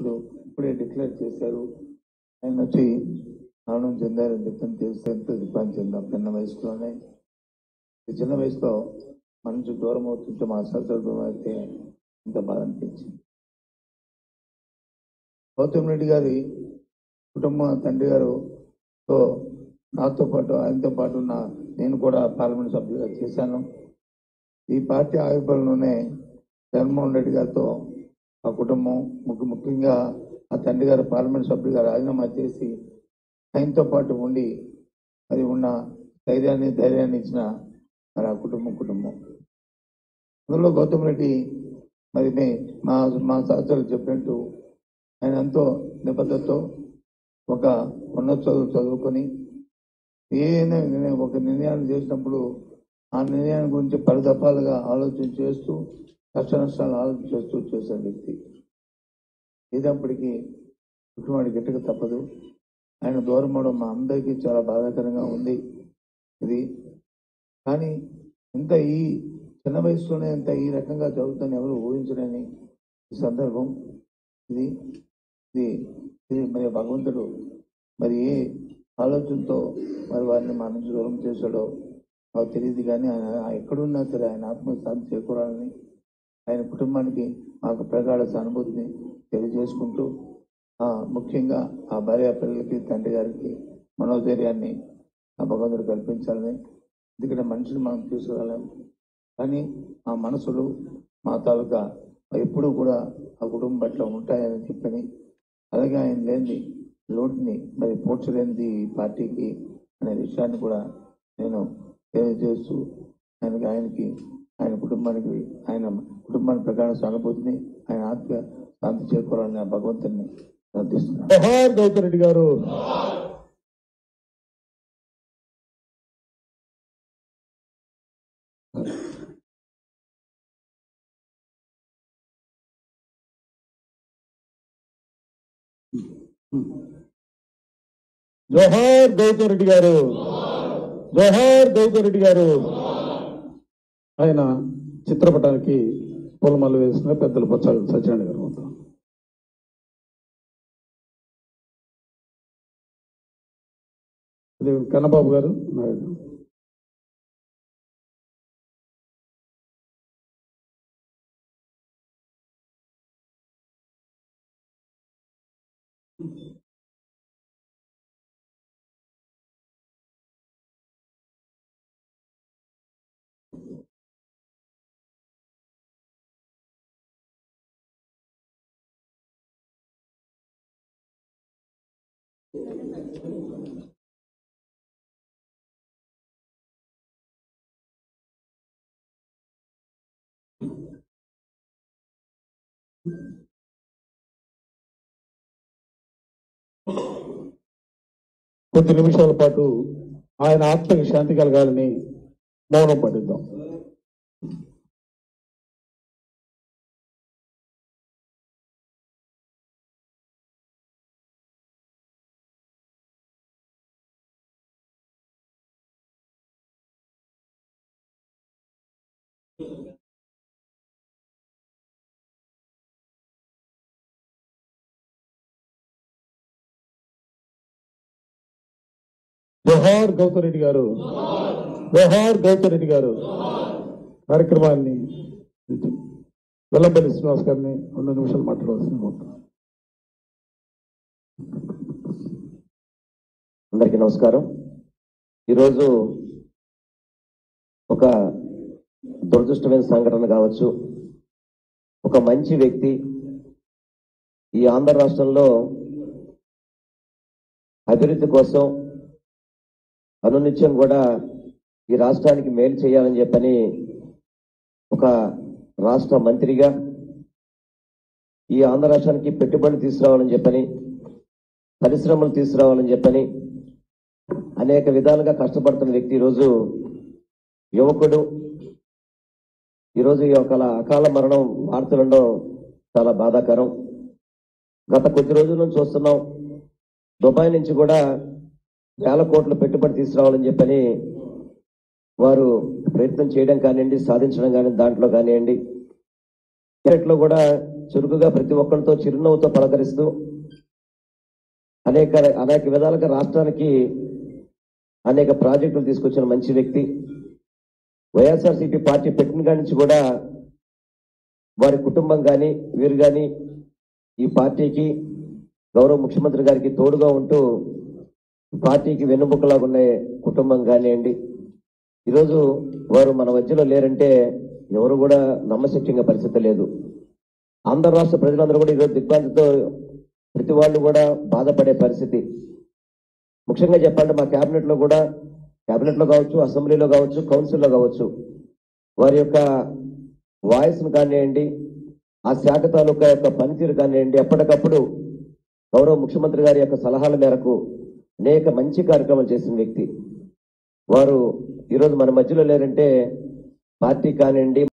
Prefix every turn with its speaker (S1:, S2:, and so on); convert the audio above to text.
S1: ఇప్పుడు ఇప్పుడే డిక్లేర్ చేశారు ఆయన వచ్చి మరణం చెందారని చెప్పని తెలిస్తే ఎంత దిగ్బాన్ చెందాం చిన్న వయసులోనే ఈ చిన్న వయసులో మన నుంచి దూరం అవుతుంటే మా సహచరులు అయితే ఇంత బాధ అనిపించింది గౌతమ్ రెడ్డి గారి కుటుంబం తండ్రి గారు తో నాతో పాటు ఆయనతో పాటు నా నేను కూడా పార్లమెంట్ సభ్యులుగా చేశాను ఈ పార్టీ ఆవిర్భావంలోనే జగన్మోహన్ రెడ్డి గారితో ఆ కుటుంబం ముఖ్య ముఖ్యంగా ఆ తండ్రి గారు పార్లమెంట్ సభ్యులుగా రాజీనామా చేసి ఆయనతో పాటు ఉండి మరి ఉన్న ధైర్యాన్ని ధైర్యాన్ని ఇచ్చిన మరి ఆ కుటుంబం కుటుంబం అందులో గౌతమ్ రెడ్డి మరి మే- మా మా సహచరులు చెప్పినట్టు ఆయన ఎంతో నిబద్ధతతో ఒక ఉన్నత చదువు చదువుకొని ఏ నిర్ణయం ఒక నిర్ణయాన్ని చేసినప్పుడు ఆ నిర్ణయాన్ని గురించి పలుదఫాలుగా ఆలోచన చేస్తూ కష్ట నష్టాలు ఆలోచన చేస్తూ చేసే వ్యక్తి ఏదప్పటికీ కుటుంబానికి గట్టిగా తప్పదు ఆయన దూరం అవడం మా అందరికీ చాలా బాధాకరంగా ఉంది ఇది కానీ ఇంత ఈ చిన్న వయసులోనే ఇంత ఈ రకంగా జరుగుతుందని ఎవరు ఊహించలేని ఈ సందర్భం ఇది ఇది ఇది మరి భగవంతుడు మరి ఏ ఆలోచనతో మరి వారిని మా నుంచి దూరం చేశాడో మాకు తెలియదు కానీ ఆయన ఎక్కడున్నా సరే ఆయన ఆత్మశాంతి చేకూరాలని ఆయన కుటుంబానికి మాకు ప్రగాఢ సానుభూతిని తెలియజేసుకుంటూ ఆ, ముఖ్యంగా ఆ భార్య పిల్లలకి తండ్రి గారికి మనోధైర్యాన్ని ఆ భగవంతుడు కల్పించాలని ఎందుకంటే మనిషిని మనం తీసుకురాలేము కానీ ఆ మనసులు మా తాలూకా ఎప్పుడూ కూడా ఆ కుటుంబం పట్ల ఉంటాయని చెప్పని అలాగే ఆయన లేని లోటుని మరి పోడ్చలేనిది ఈ పార్టీకి అనే విషయాన్ని కూడా నేను తెలియజేస్తూ ఆయనకి ఆయనకి ఆయన కుటుంబానికి ఆయన కుటుంబానికి ప్రకార సానుభూతిని ఆయన ఆత్మ శాంతి చేకూరాలని ఆ భగవంతుని ప్రార్థిస్తున్నాను
S2: జోహార్ గౌతమ్ రెడ్డి గారు జోహార్ గౌతమ్ రెడ్డి గారు జోహార్ గౌతమ్ రెడ్డి గారు ఆయన చిత్రపటానికి పూలమాల వేసిన పెద్దలు బొత్సాలు సత్యనారాయణ గారు మొత్తం అదే కన్నబాబు గారు నాయుడు కొద్ది నిమిషాల పాటు ఆయన ఆత్మకి శాంతి కలగాలని మౌనం పట్టిద్దాం జోహార్ గౌతమ్ రెడ్డి గారు జోహార్ గౌతమ్ రెడ్డి గారు కార్యక్రమాన్ని వెల్లంపల్లి శ్రీనివాస్ గారిని రెండు నిమిషాలు మాట్లాడవలసింది కోరుతున్నాను.
S3: అందరికీ నమస్కారం ఈరోజు ఒక దురదృష్టమైన సంఘటన కావచ్చు ఒక మంచి వ్యక్తి ఈ ఆంధ్ర రాష్ట్రంలో అభివృద్ధి కోసం అనునిత్యం కూడా ఈ రాష్ట్రానికి మేలు చేయాలని చెప్పని ఒక రాష్ట్ర మంత్రిగా ఈ ఆంధ్ర రాష్ట్రానికి పెట్టుబడులు తీసుకురావాలని చెప్పని పరిశ్రమలు తీసుకురావాలని చెప్పని అనేక విధాలుగా కష్టపడుతున్న వ్యక్తి ఈరోజు యువకుడు ఈరోజు ఈ యొక్క అకాల మరణం వార్తలు ఉండడం చాలా బాధాకరం గత కొద్ది రోజుల నుంచి చూస్తున్నాం దుబాయ్ నుంచి కూడా వేల కోట్లు పెట్టుబడి తీసుకురావాలని చెప్పని వారు ప్రయత్నం చేయడం కానివ్వండి సాధించడం కానీ దాంట్లో కానివ్వండి లో కూడా చురుకుగా ప్రతి ఒక్కరితో చిరునవ్వుతో పలకరిస్తూ అనేక అనేక విధాలుగా రాష్ట్రానికి అనేక ప్రాజెక్టులు తీసుకొచ్చిన మంచి వ్యక్తి వైఎస్ఆర్సీపీ పార్టీ పెట్టిన కాడి నుంచి కూడా వారి కుటుంబం కానీ వీరు కానీ ఈ పార్టీకి గౌరవ ముఖ్యమంత్రి గారికి తోడుగా ఉంటూ ఈ పార్టీకి వెన్నుముక్కలాగా ఉన్న కుటుంబం కానివ్వండి ఈరోజు వారు మన మధ్యలో లేరంటే ఎవరు కూడా నమ్మశక్యంగా పరిస్థితి లేదు ఆంధ్ర రాష్ట్ర ప్రజలందరూ కూడా ఈరోజు దిగ్భ్రాంతితో ప్రతి వాళ్ళు కూడా బాధపడే పరిస్థితి ముఖ్యంగా చెప్పాలంటే మా కేబినెట్ లో కూడా కేబినెట్ లో కావచ్చు అసెంబ్లీలో కావచ్చు కౌన్సిల్లో కావచ్చు వారి యొక్క వాయిస్ ను కానివ్వండి ఆ శాఖ తాలూకా యొక్క పనితీరు కానివ్వండి ఎప్పటికప్పుడు గౌరవ ముఖ్యమంత్రి గారి యొక్క సలహాల మేరకు అనేక మంచి కార్యక్రమాలు చేసిన వ్యక్తి వారు ఈరోజు మన మధ్యలో లేరంటే పార్టీ కానివ్వండి